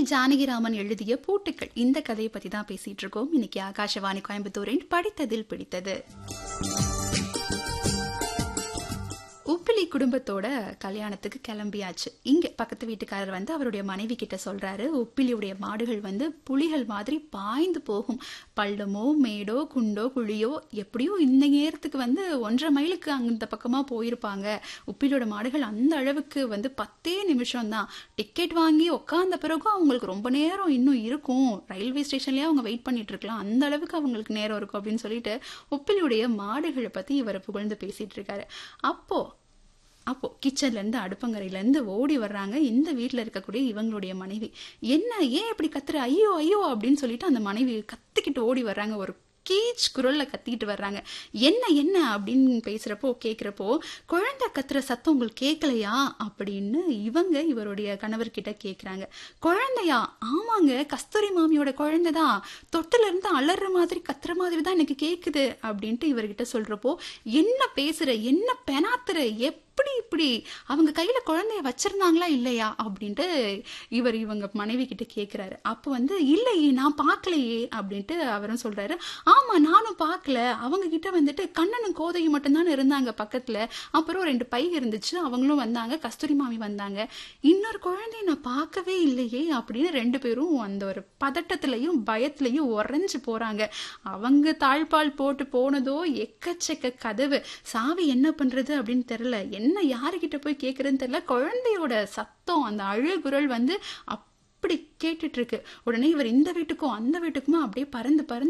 ஜானகிராமன் எழுதிய பூட்டுக்கள் இந்த கதையை பத்தி தான் பேசிட்டு இருக்கோம் இன்னைக்கு ஆகாஷவாணி கோயம்புத்தூரின் படித்ததில் பிடித்தது உப்பிலி குடும்பத்தோட கல்யாணத்துக்கு கிளம்பியாச்சு இங்க பக்கத்து வீட்டுக்காரர் வந்து அவருடைய மனைவி கிட்ட சொல்றாரு உப்பிலியுடைய மாடுகள் வந்து புலிகள் மாதிரி பாய்ந்து போகும் பள்ளமோ மேடோ குண்டோ குழியோ எப்படியோ இந்த நேரத்துக்கு வந்து ஒன்றரை மைலுக்கு அந்த பக்கமா போயிருப்பாங்க உப்பிலியோட மாடுகள் அந்த அளவுக்கு வந்து பத்தே நிமிஷம் தான் டிக்கெட் வாங்கி உட்காந்த பிறகும் அவங்களுக்கு ரொம்ப நேரம் இன்னும் இருக்கும் ரயில்வே ஸ்டேஷன்லயே அவங்க வெயிட் பண்ணிட்டு இருக்கலாம் அந்த அளவுக்கு அவங்களுக்கு நேரம் இருக்கும் அப்படின்னு சொல்லிட்டு உப்பிலியுடைய மாடுகளை பத்தி இவர் புகழ்ந்து பேசிட்டு இருக்காரு அப்போ அப்போ கிச்சன்ல இருந்து அடுப்பங்கரையில இருந்து ஓடி வர்றாங்க இந்த வீட்ல இருக்கக்கூடிய இவங்களுடைய மனைவி என்ன ஏன் இப்படி கத்துற ஐயோ ஐயோ அப்படின்னு சொல்லிட்டு அந்த மனைவி கத்திக்கிட்டு ஓடி வர்றாங்க ஒரு கீச் குரல்ல கத்திக்கிட்டு வர்றாங்க என்ன என்ன அப்படின்னு பேசுறப்போ கேக்குறப்போ குழந்தை கத்துற சத்தம் உங்களுக்கு கேட்கலையா அப்படின்னு இவங்க இவருடைய கணவர்கிட்ட கேக்குறாங்க குழந்தையா ஆமாங்க கஸ்தூரி மாமியோட குழந்தை தான் தொட்டில இருந்து அலற மாதிரி கத்துற மாதிரி தான் எனக்கு கேக்குது அப்படின்ட்டு இவர்கிட்ட சொல்றப்போ என்ன பேசுற என்ன பெனாத்துற எப்படி இப்படி அவங்க கையில குழந்தைய வச்சிருந்தாங்களா இல்லையா அப்படின்ட்டு இவர் இவங்க மனைவி கிட்ட கேக்குறாரு அப்போ வந்து இல்லையே நான் பார்க்கலையே அப்படின்ட்டு அவரும் சொல்றாரு ஆமா நானும் பார்க்கல அவங்க கிட்ட வந்துட்டு கண்ணனும் கோதையும் மட்டும்தானே இருந்தாங்க பக்கத்துல அப்புறம் ரெண்டு பை இருந்துச்சு அவங்களும் வந்தாங்க கஸ்தூரி மாமி வந்தாங்க இன்னொரு குழந்தைய நான் பார்க்கவே இல்லையே அப்படின்னு ரெண்டு பேரும் அந்த ஒரு பதட்டத்திலையும் பயத்திலையும் உறைஞ்சு போறாங்க அவங்க தாழ்பால் போட்டு போனதோ எக்கச்சக்க கதவு சாவி என்ன பண்றது அப்படின்னு தெரியல என்ன யாருக்கிட்ட போய் கேட்கறதுன்னு தெரியல குழந்தையோட சத்தம் அந்த அழுகுரல் வந்து அப்படி கேட்டுட்டு இருக்கு உடனே இவர் இந்த வீட்டுக்கும் அந்த வீட்டுக்குமா அப்படியே பறந்து பறந்து